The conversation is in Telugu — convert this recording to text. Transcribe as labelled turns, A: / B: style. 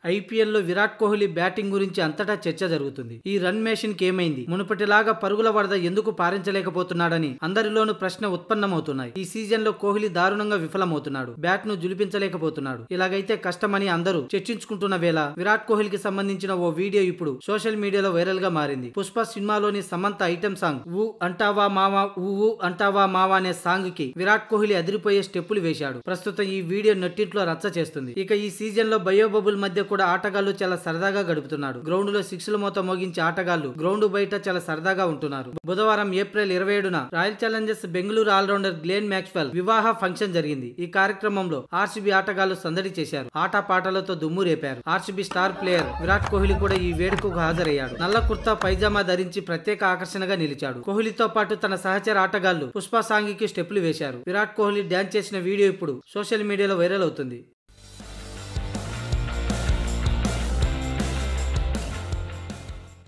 A: ఐపీఎల్ లో విరాట్ కోహ్లీ బ్యాటింగ్ గురించి అంతటా చర్చ జరుగుతుంది ఈ రన్ మేషన్ కి ఏమైంది మునుపటిలాగా పరుగుల వరద ఎందుకు పారించలేకపోతున్నాడని అందరిలోనూ ప్రశ్న ఉత్పన్నమవుతున్నాయి ఈ సీజన్ లో కోహ్లీ దారుణంగా విఫలమవుతున్నాడు బ్యాట్ ను జులిపించలేకపోతున్నాడు ఇలాగైతే కష్టమని అందరూ చర్చించుకుంటున్న వేళ విరాట్ కోహ్లీకి సంబంధించిన ఓ వీడియో ఇప్పుడు సోషల్ మీడియాలో వైరల్ గా మారింది పుష్ప సినిమాలోని సమంత ఐటెం సాంగ్ ఊ అంటావా మావా ఊ ఊ అంటావా మావా అనే సాంగ్ కి విరాట్ కోహ్లీ అదిరిపోయే స్టెప్పులు వేశాడు ప్రస్తుతం ఈ వీడియో నెట్టింట్లో రచ్చ చేస్తుంది ఇక ఈ సీజన్ లో బయోబబుల్ మధ్య కూడా ఆటగాళ్లు చాలా సరదాగా గడుపుతున్నాడు గ్రౌండ్ లో సిక్స్ల మూత మోగించే ఆటగాళ్లు గ్రౌండ్ బయట చాలా సరదాగా ఉంటున్నారు బుధవారం ఏప్రిల్ ఇరవై ఏడున royal challengers Bengaluru allrounder Glenn Maxwell వివాహ ఫంక్షన్ జరిగింది ఈ కార్యక్రమంలో ఆర్సీబీ ఆటగాళ్లు సందడి చేశారు ఆట పాటలతో దుమ్ము రేపారు RCB star player Virat Kohli కూడా ఈ వేడుకకు హాజరయ్యాడు నల్ల కుర్తా పైజామా ధరించి ప్రత్యేక ఆకర్షణగా నిలిచాడు కోహ్లీతో పాటు తన సహచర ఆటగాళ్లు పుష్ప సాంగికి స్టెప్పులు వేశారు విరాట్ కోహ్లీ డాన్స్ చేసిన వీడియో ఇప్పుడు సోషల్ మీడియాలో వైరల్ అవుతుంది